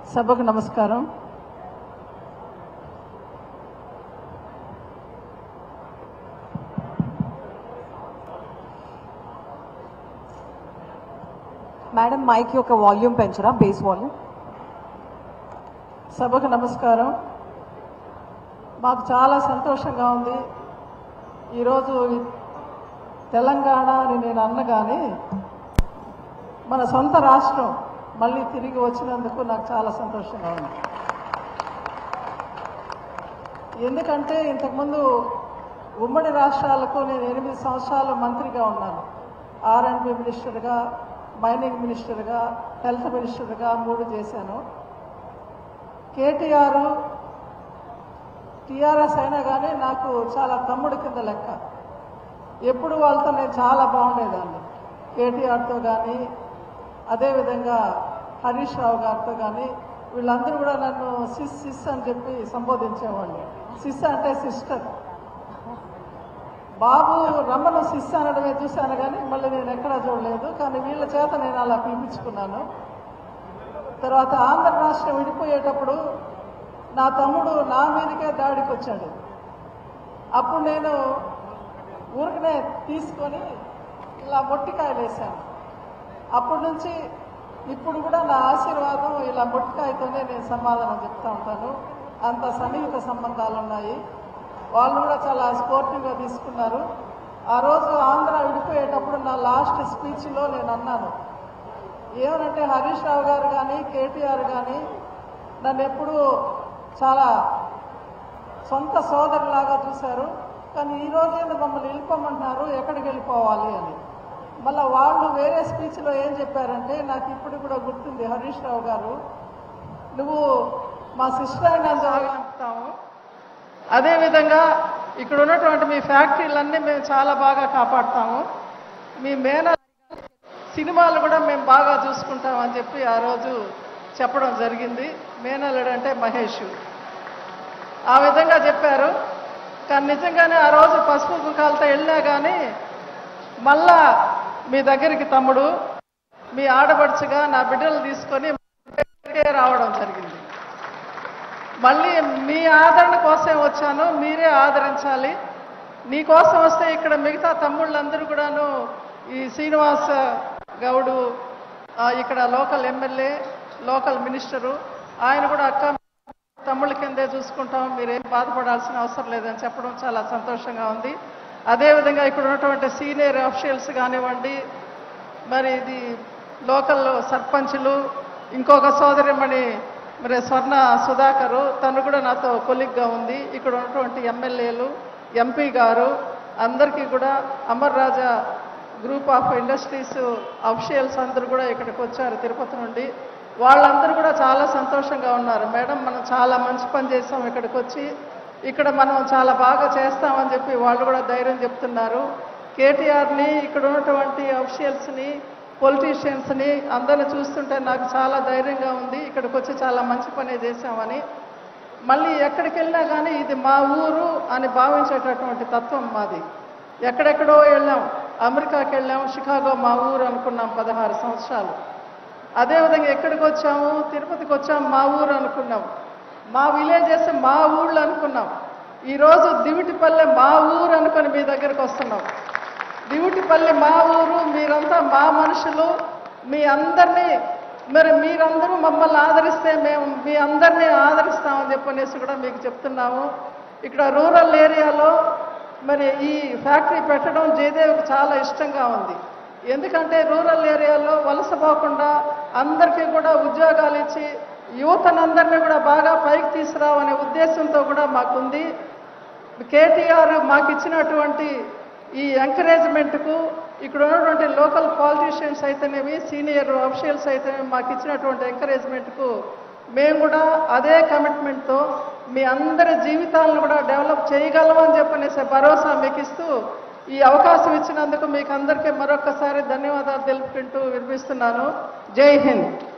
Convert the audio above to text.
సభకు నమస్కారం madam mike యొక్క వాల్యూమ్ పెంచరా బేస్ వాల్యూమ్ సభకు నమస్కారం మాకు చాలా సంతోషంగా ఉంది ఈరోజు ఈ తెలంగాణ అని నేను అన్న కానీ మన సొంత రాష్ట్రం మళ్ళీ తిరిగి వచ్చినందుకు నాకు చాలా సంతోషంగా ఉంది ఎందుకంటే ఇంతకుముందు ఉమ్మడి రాష్ట్రాలకు నేను ఎనిమిది సంవత్సరాలు మంత్రిగా ఉన్నాను ఆర్ అండ్ బి మినిస్టర్గా మైనింగ్ మినిస్టర్గా హెల్త్ మినిస్టర్గా మూడు చేశాను కేటీఆర్ టీఆర్ఎస్ అయినా కానీ నాకు చాలా తమ్ముడి కింద లెక్క ఎప్పుడు వాళ్ళతో నేను చాలా బాగుండేదాన్ని కేటీఆర్తో కానీ అదేవిధంగా హరీష్ రావు గారితో కానీ వీళ్ళందరూ కూడా నన్ను సిస్ సిస్ అని చెప్పి సంబోధించేవాళ్ళు సిస్ అంటే సిస్టర్ బాబు రమ్మను సిస్ అనడమే చూశాను కానీ మళ్ళీ నేను ఎక్కడా చూడలేదు కానీ వీళ్ళ చేత నేను అలా పిలిపించుకున్నాను తర్వాత ఆంధ్ర రాష్ట్రం విడిపోయేటప్పుడు నా తమ్ముడు నా మీదకే దాడికి వచ్చాడు అప్పుడు నేను ఊరికనే తీసుకొని ఇలా మొట్టికాయలు వేశాను అప్పటి నుంచి ఇప్పుడు కూడా నా ఆశీర్వాదం ఇలా మొట్టికాయతోనే నేను సమాధానం చెప్తా ఉంటాను అంత సన్నిహిత సంబంధాలు ఉన్నాయి వాళ్ళు కూడా చాలా స్పోర్టివ్గా తీసుకున్నారు ఆ రోజు ఆంధ్ర విడిపోయేటప్పుడు నా లాస్ట్ స్పీచ్లో నేను అన్నాను ఏమనంటే హరీష్ రావు గారు కానీ కేటీఆర్ కానీ నన్ను ఎప్పుడూ చాలా సొంత సోదరులాగా చూశారు కానీ ఈ రోజేందు మమ్మల్ని వెళ్ళిపోమంటున్నారు ఎక్కడికి వెళ్ళిపోవాలి అని మళ్ళీ వాళ్ళు వేరే స్పీచ్లో ఏం చెప్పారంటే నాకు ఇప్పుడు కూడా గుర్తుంది హరీష్ రావు గారు నువ్వు మా సిస్టర్ అయినా జాగ్రత్తాము అదేవిధంగా ఇక్కడ ఉన్నటువంటి మీ ఫ్యాక్టరీలన్నీ మేము చాలా బాగా కాపాడుతాము మీ మేన సినిమాలు కూడా మేము బాగా చూసుకుంటాం అని చెప్పి ఆ రోజు చెప్పడం జరిగింది మేనల్లుడు అంటే మహేష్ ఆ విధంగా చెప్పారు కానీ నిజంగానే ఆ రోజు పసుపు కుంకాలతో వెళ్ళినా కానీ మళ్ళా మీ దగ్గరికి తమ్ముడు మీ ఆడపడుచుగా నా బిడ్డలు తీసుకొని దగ్గరికే రావడం జరిగింది మళ్ళీ మీ ఆదరణ కోసం వచ్చాను మీరే ఆదరించాలి నీ కోసం వస్తే ఇక్కడ మిగతా తమ్ముళ్ళందరూ కూడాను ఈ శ్రీనివాస గౌడు ఆ, ఇక్కడ లోకల్ ఎమ్మెల్యే లోకల్ మినిస్టరు ఆయన కూడా అక్క తమ్ముళ్ళ కిందే చూసుకుంటాం మీరేం బాధపడాల్సిన అవసరం లేదని చెప్పడం చాలా సంతోషంగా ఉంది అదేవిధంగా ఇక్కడ ఉన్నటువంటి సీనియర్ అఫీషియల్స్ కానివ్వండి మరి ఇది లోకల్ సర్పంచులు ఇంకొక సోదరిమణి మరి స్వర్ణ సుధాకరు తను కూడా నాతో కొలిగ్గా ఉంది ఇక్కడ ఉన్నటువంటి ఎమ్మెల్యేలు ఎంపీ గారు అందరికీ కూడా Amar Raja group of industries officials అందరూ కూడా ఇక్కడికి వచ్చారు తిరుపతి నుండి వాళ్ళందరూ కూడా చాలా సంతోషంగా ఉన్నారు మేడం మనం చాలా మంచి పని చేసాం ఇక్కడికి వచ్చి ఇక్కడ మనం చాలా బాగా చేస్తామని చెప్పి వాళ్ళు కూడా ధైర్యం చెప్తున్నారు కేటీఆర్ని ఇక్కడ ఉన్నటువంటి అఫీషియల్స్ని పొలిటీషియన్స్ని అందరిని చూస్తుంటే నాకు చాలా ధైర్యంగా ఉంది ఇక్కడికి వచ్చి చాలా మంచి పనే చేశామని మళ్ళీ ఎక్కడికి వెళ్ళినా కానీ ఇది మా ఊరు అని భావించేటటువంటి తత్వం మాది ఎక్కడెక్కడో వెళ్ళాం అమెరికాకి వెళ్ళాం షికాగో మా ఊరు అనుకున్నాం పదహారు సంవత్సరాలు అదేవిధంగా ఎక్కడికి వచ్చాము తిరుపతికి వచ్చాము మా ఊరు అనుకున్నాం మా విలేజెస్ మా ఊళ్ళు అనుకున్నాం ఈరోజు దివిటిపల్లె మా ఊరు అనుకొని మీ దగ్గరికి వస్తున్నాం దివిటిపల్లి మా ఊరు మీరంతా మా మనుషులు మీ అందరినీ మరి మీరందరూ మమ్మల్ని ఆదరిస్తే మేము మీ అందరినీ ఆదరిస్తామని చెప్పనేసి కూడా మీకు చెప్తున్నాము ఇక్కడ రూరల్ ఏరియాలో మరి ఈ ఫ్యాక్టరీ పెట్టడం జయదేవికి చాలా ఇష్టంగా ఉంది ఎందుకంటే రూరల్ ఏరియాలో వలస పోకుండా అందరికీ కూడా ఉద్యోగాలు ఇచ్చి యువతనందరినీ కూడా బాగా పైకి తీసుకురావనే ఉద్దేశంతో కూడా మాకుంది కేటీఆర్ మాకు ఇచ్చినటువంటి ఈ ఎంకరేజ్మెంట్కు ఇక్కడ ఉన్నటువంటి లోకల్ పాలిటీషియన్స్ అయితేనేమి సీనియర్ అఫీషియల్స్ అయితేనేమి మాకు ఇచ్చినటువంటి ఎంకరేజ్మెంట్కు మేము కూడా అదే కమిట్మెంట్తో మీ అందరి జీవితాలను కూడా డెవలప్ చేయగలమని చెప్పనేసే భరోసా మీకు ఇస్తూ ఈ అవకాశం ఇచ్చినందుకు మీకు అందరికీ మరొకసారి ధన్యవాదాలు తెలుపుకుంటూ వినిపిస్తున్నాను జై హింద్